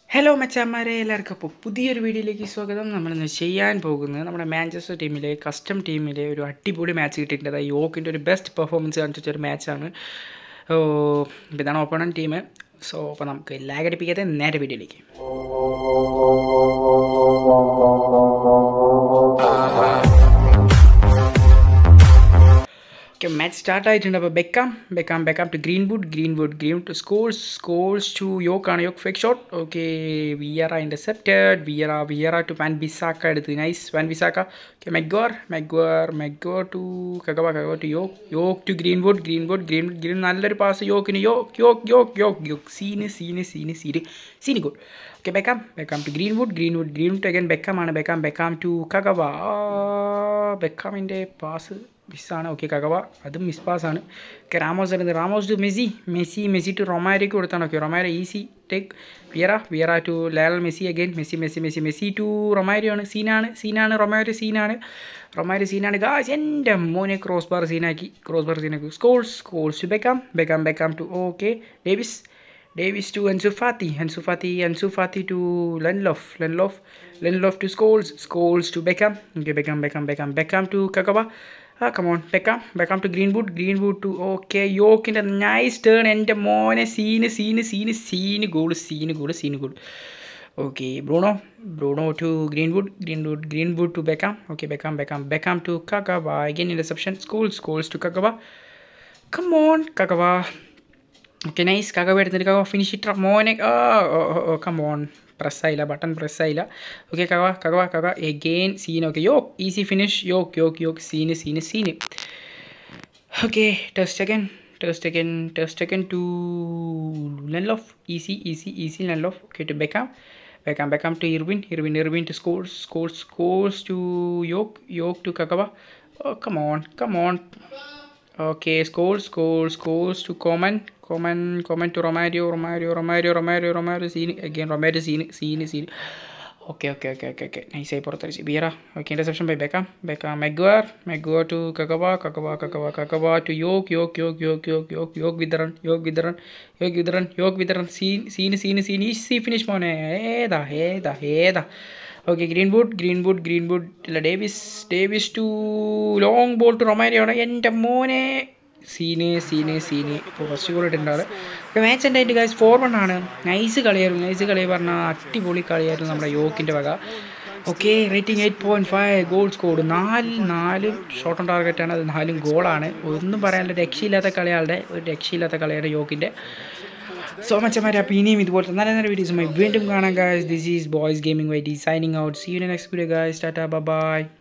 Hello മച്ചാന്മാരെ എല്ലാവർക്കും അപ്പോൾ പുതിയൊരു വീഡിയോയിലേക്ക് സ്വാഗതം നമ്മളിന്ന് ചെയ്യാൻ പോകുന്നത് നമ്മുടെ മാഞ്ചസ്റ്റർ ടീമിലെ കസ്റ്റം ടീമിലെ ഒരു അടിപൊളി മാച്ച് കിട്ടിയിട്ടുണ്ട് അതായത് യോക്കിൻ്റെ ഒരു ബെസ്റ്റ് പെർഫോമൻസ് കാണിച്ച ഒരു മാച്ചാണ് ഓ അപ്പോൾ ഇതാണ് ഓപ്പണൻ ടീം സോ അപ്പോൾ നമുക്ക് ലാഗടിപ്പിക്കാതെ നേരെ വീഡിയോയിലേക്ക് ഓക്കെ മാച്ച് സ്റ്റാർട്ട് ആയിട്ടുണ്ട് അപ്പോൾ Beckham Beckham Beckham to Greenwood Greenwood green to Scholes Scholes to Yorke ആണ് Yorke fake shot okay Vieira intercepted Vieira Vieira to Wan Bissaka എടുത്ത് nice Wan Bissaka okay Maguire Maguire Maguire to Kagawa Kagawa to Yorke Yorke to Greenwood Greenwood green green നല്ലൊരു pass യോക്കിന് Yorke Yorke Yorke Yorke Yorke scene scene scene scene scene good okay Beckham Beckham to Greenwood Greenwood Greenwood again ബെക്കാമാണ് Beckham Beckham to Kagawa ബെക്കാമിൻ്റെ pass മിസ്സാണ് okay Kagawa അതും miss പാസ്സാണ് okay Ramos വരുന്നത് Ramos to Messi Messi Messi to റൊമാരോയ്ക്ക് കൊടുത്താണ് okay Romario easy take Vieira Vieira to ലേലൽ Messi again Messi Messi Messi Messi to Romario ആണ് സീനാണ് സീനാണ് റൊമാരോ സീനാണ് റൊമാരോ സീനാണ് ഗാസ് എൻ്റെ മോനെ ക്രോസ് ബാർ സീനാക്കി ക്രോസ് ബാർ സീനാക്കി Scholes Scholes to Beckham Beckham Beckham to okay Davis Davis to Ansu Fati Ansu Fati Ansu Fati to Lindelof Lindelof Lindelof to Scholes Scholes to Beckham okay Beckham Beckham Beckham Beckham to Kagawa ആ come on Beckham Beckham to Greenwood Greenwood to okay യോക്കിൻ്റെ nice turn എൻ്റെ മോനെ scene scene scene scene goal scene goal scene goal okay Bruno Bruno to Greenwood Greenwood Greenwood to Beckham okay Beckham Beckham Beckham to Kagawa again interception school Scholes to Kagawa come on Kagawa okay nice Kagawa എടുത്തിട്ട് Kagawa finish ഇട്ട മോനെ come on പ്രസ്സായില്ല button പ്രസ്സായില്ല okay Kagawa Kagawa കക again scene okay Yorke easy finish Yorke Yorke Yorke scene scene scene okay test again test again test again to Lindelof easy easy easy Lindelof okay to Beckham Beckham Beckham to Irwin Irwin Irwin to Scholes Scholes Scholes to Yorke Yorke to Kagawa come on come on Okay, scores, scores, scores to Coman, Coman, Coman to Romario, Romario, Romario, Romario, Romario, scene, again Romario, scene, scene, scene. Okay, okay, okay, okay, okay. Nice ആയി പുറത്തടിച്ച് Vieira okay interception by Beckham Beckham Maguire Maguire to Kagawa Kagawa Kagawa Kagawa to Yorke Yorke Yorke Yorke Yorke Yorke Yorke with run Yorke with run Yorke with run Yorke with run scene scene scene scene easy finish മോനെ ഏതാ ഏതാ ഏതാ okay Greenwood Greenwood Greenwood ഇല്ല Davis Davis to long ball to റൊമാരിയാണ് എൻ്റെ മോനെ scene scene scene ഇപ്പോൾ first goal ഇട്ടിട്ടുണ്ടാവും ഇപ്പോൾ മാച്ച് എൻ്റെ ആയിട്ട് ഗൈസ് ഫോർ വൺ ആണ് നൈസ് കളിയായിരുന്നു നൈസ് കളി പറഞ്ഞാൽ അടിപൊളി കളിയായിരുന്നു നമ്മുടെ യോക്കിൻ്റെ വക okay rating eight point five goal scored നാല് നാല് ഷോട്ട് ഓൺ ടാർഗറ്റാണ് അത് നാലും ഗോളാണ് ഒന്നും പറയാനില്ല രക്ഷയില്ലാത്ത കളിയാളുടെ ഒരു രക്ഷയില്ലാത്ത കളിയാണ് യോക്കിൻ്റെ സോ മച്ചന്മാരെ അപ്പോൾ ഇനിയും ഇതുപോലത്തെ നല്ല നല്ല വീഡിയോസുമായി വീണ്ടും കാണാം guys this is boys gaming Y D signing out see you next video guys tata by